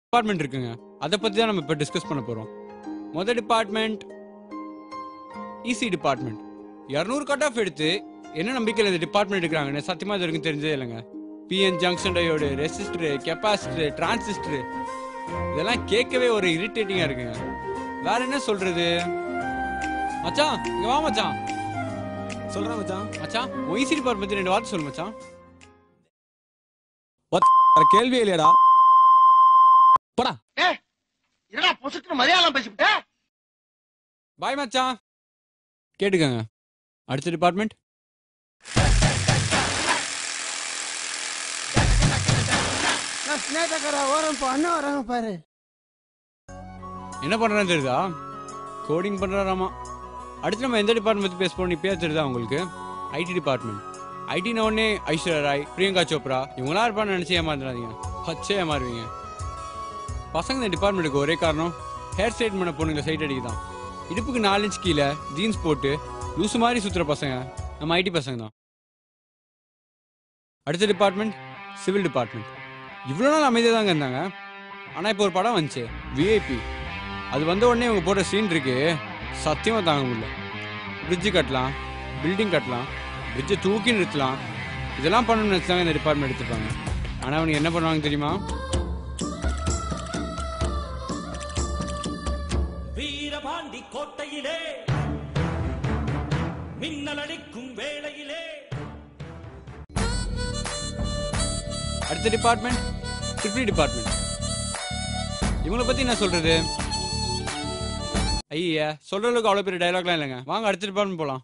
department இருக்குங்க அதை பற்றி தான் நம்ம இப்போ டிஸ்கஸ் பண்ண போகிறோம் மொதல் டிபார்ட்மெண்ட் இசி டிபார்ட்மெண்ட் இரநூறு கட் ஆஃப் எடுத்து என்ன நம்பிக்கையில் இந்த டிபார்ட்மெண்ட் எடுக்கிறாங்கன்னு சத்தியமாக இது வரைக்கும் தெரிஞ்சதே இல்லைங்க PN junction diode resistor capacitor transistor இதெல்லாம் கேட்கவே ஒரு இரிட்டேட்டிங்காக இருக்குங்க வேற என்ன சொல்றது மச்சான் இங்க வா மச்சான் சொல்றேன் மச்சான் மச்சான் ஒய்சி டிபார்ட்மெண்ட் பற்றி ரெண்டு வார்த்தை சொல்லு மச்சான் வேற கேள்வியே இல்லையடா போடா என்னடா பொசுக்குன்னு மலையாளம் பேசிவிட்ட பாய் மச்சான் கேட்டுக்கங்க அடுத்த டிபார்ட்மெண்ட் நான் ஸ்னேட்டக்கர ஓரம் அண்ணன் வராங்க பாரு என்ன பண்றேன்னு தெரியுதா கோடிங் பண்றாராமா அடுத்து நம்ம எந்த டிபார்ட்மெண்ட் பத்தி பேச போறோம் இப்பயே தெரியுதா உங்களுக்கு ஐடி டிபார்ட்மெண்ட் ஐடின உடனே ஐஸ்வர்யா ராய் பிரியங்கா சோப்ரா இவங்களாம் இருப்பான்னு நினைச்சு ஏமாந்துடாதீங்க பச்சை ஏமாறுவீங்க பசங்க இந்த டிபார்ட்மெண்ட்டுக்கு ஒரே காரணம் ஹேர் ஸ்டைல் பண்ண பொண்ணுங்க சைட் அடிக்குதான் இடுப்புக்கு நாலு இன்ச் கீழே ஜீன்ஸ் போட்டு லூசு மாதிரி சுத்துற பசங்க நம்ம ஐடி பசங்க தான் அடுத்த டிபார்ட்மெண்ட் சிவில் டிபார்ட்மெண்ட் இவ்வளோ நாள் அமைதியாக தாங்க இருந்தாங்க ஆனால் இப்போ ஒரு படம் வந்துச்சு விஐபி அது வந்த உடனே இவங்க போட்ட சீன் இருக்கு சத்தியமாக தாங்க முடியல பிரிட்ஜு கட்டலாம் பில்டிங் கட்டலாம் பிரிட்ஜை தூக்கி நிறுத்தலாம் இதெல்லாம் பண்ணணும்னு நினச்சாங்க இந்த டிபார்ட்மெண்ட் எடுத்துப்பாங்க ஆனால் அவனுக்கு என்ன பண்ணுவாங்க தெரியுமா வீரபாண்டி கோட்டையிலே மின்னல் அடிக்கும் வேளையிலே அடுத்த டிபார்ட்மெண்ட் ட்ரிபிள் டிபார்ட்மெண்ட் இவங்கள பற்றி என்ன சொல்கிறது ஐயா சொல்கிற அளவுக்கு அவ்வளோ பெரிய டைலாக்லாம் இல்லைங்க வாங்க அடுத்த டிபார்ட்மெண்ட் போகலாம்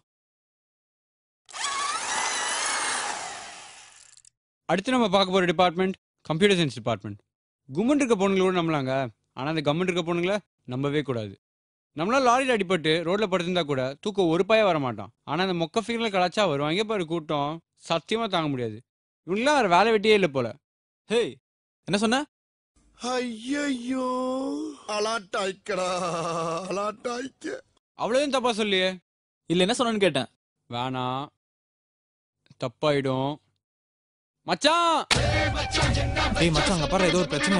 அடுத்து நம்ம பார்க்க போகிற டிபார்ட்மெண்ட் கம்ப்யூட்டர் சயின்ஸ் டிபார்ட்மெண்ட் கும்மன் இருக்க பொண்ணுங்கள கூட நம்பலாங்க ஆனால் அந்த கம்மன் இருக்க பொண்ணுங்களை நம்பவே கூடாது நம்மளால லாரியில் அடிபட்டு ரோட்டில் படுத்திருந்தா கூட தூக்கம் ஒரு பாய வர மாட்டான் ஆனால் அந்த மொக்க ஃபீல்டில் கலாச்சா வரும் அங்கே பாரு கூட்டம் சத்தியமாக தாங்க முடியாது இவங்களாம் வேறு வேலை வெட்டியே இல்லை போல ஹேய் என்ன சொன்ன ஐயோ அலாட்டாய்க்கடா அலாட்டாய்க்க அவ்வளோதான் தப்பா சொல்லியே இல்ல என்ன சொன்னேன்னு கேட்டேன் வேணாம் தப்பாயிடும் மச்சான் டேய் மச்சான் அங்க பாரு ஏதோ ஒரு பிரச்சனை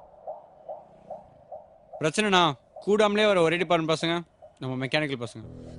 பிரச்சனைனா கூடாமலே வர ஒரே டிபார்ட்மெண்ட் பசங்க நம்ம மெக்கானிக்கல் பசங்க